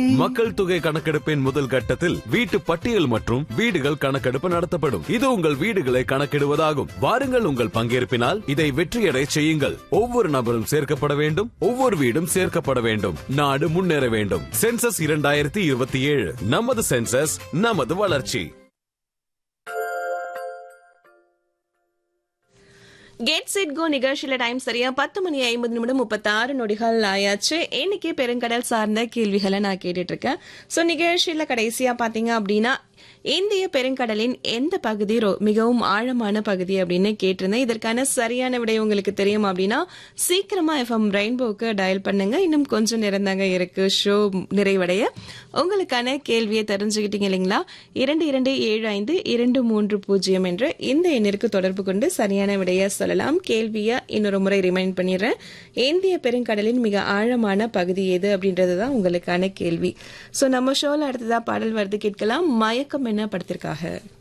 மக்கள் தொகை கணக்கெடுப்பின் முதல் கட்டத்தில் வீட்டு பட்டியல் மற்றும் வீடுகள் கணக்கெடுப்பு நடத்தப்படும் இது உங்கள் வீடுகளை கணக்கிடுவதாகும் வாருங்கள் உங்கள் பங்கேற்பினால் இதை வெற்றியடை செய்யுங்கள் ஒவ்வொரு நபரும் சேர்க்கப்பட வேண்டும் ஒவ்வொரு வீடும் சேர்க்கப்பட வேண்டும் நாடு முன்னேற வேண்டும் சென்சஸ் இரண்டாயிரத்தி இருபத்தி ஏழு நமது சென்சஸ் நமது வளர்ச்சி கெட் செட் கோ நிகழ்ச்சியில டைம் சரியா பத்து மணி ஐம்பது நிமிடம் முப்பத்தாறு நொடிகள் ஆயாச்சு இன்னைக்கு பெருங்கடல் சார்ந்த கேள்விகளை நான் கேட்டுட்டு இருக்கேன் ஸோ நிகழ்ச்சியில கடைசியா பாத்தீங்க அப்படின்னா இந்திய பெருங்கடலின் எந்த பகுதி ரொ- மிகவும் ஆழமான பகுதி அப்படின்னு கேட்டிருந்தேன் இதற்கான சரியான விடை உங்களுக்கு தெரியும் அப்படின்னா சீக்கிரமா எஃப்எம் ரெயின்போக்கு டயல் பண்ணுங்க இன்னும் கொஞ்சம் நேரம் தாங்க இருக்கு ஷோ நிறைவடைய உங்களுக்கான கேள்வியை தெரிஞ்சுக்கிட்டீங்க இல்லைங்களா இரண்டு இரண்டு ஏழு ஐந்து இரண்டு மூன்று பூஜ்ஜியம் என்ற இந்த எண்ணிற்கு தொடர்பு கொண்டு சரியான விடையை சொல்லலாம் கேள்வியை இன்னொரு முறை ரிமைண்ட் பண்ணிடுறேன் இந்திய பெருங்கடலின் மிக ஆழமான பகுதி எது அப்படின்றது தான் உங்களுக்கான கேள்வி ஸோ நம்ம ஷோல அடுத்ததா பாடல் வருது கேட்கலாம் மயக்கம் என்ன படத்திற்காக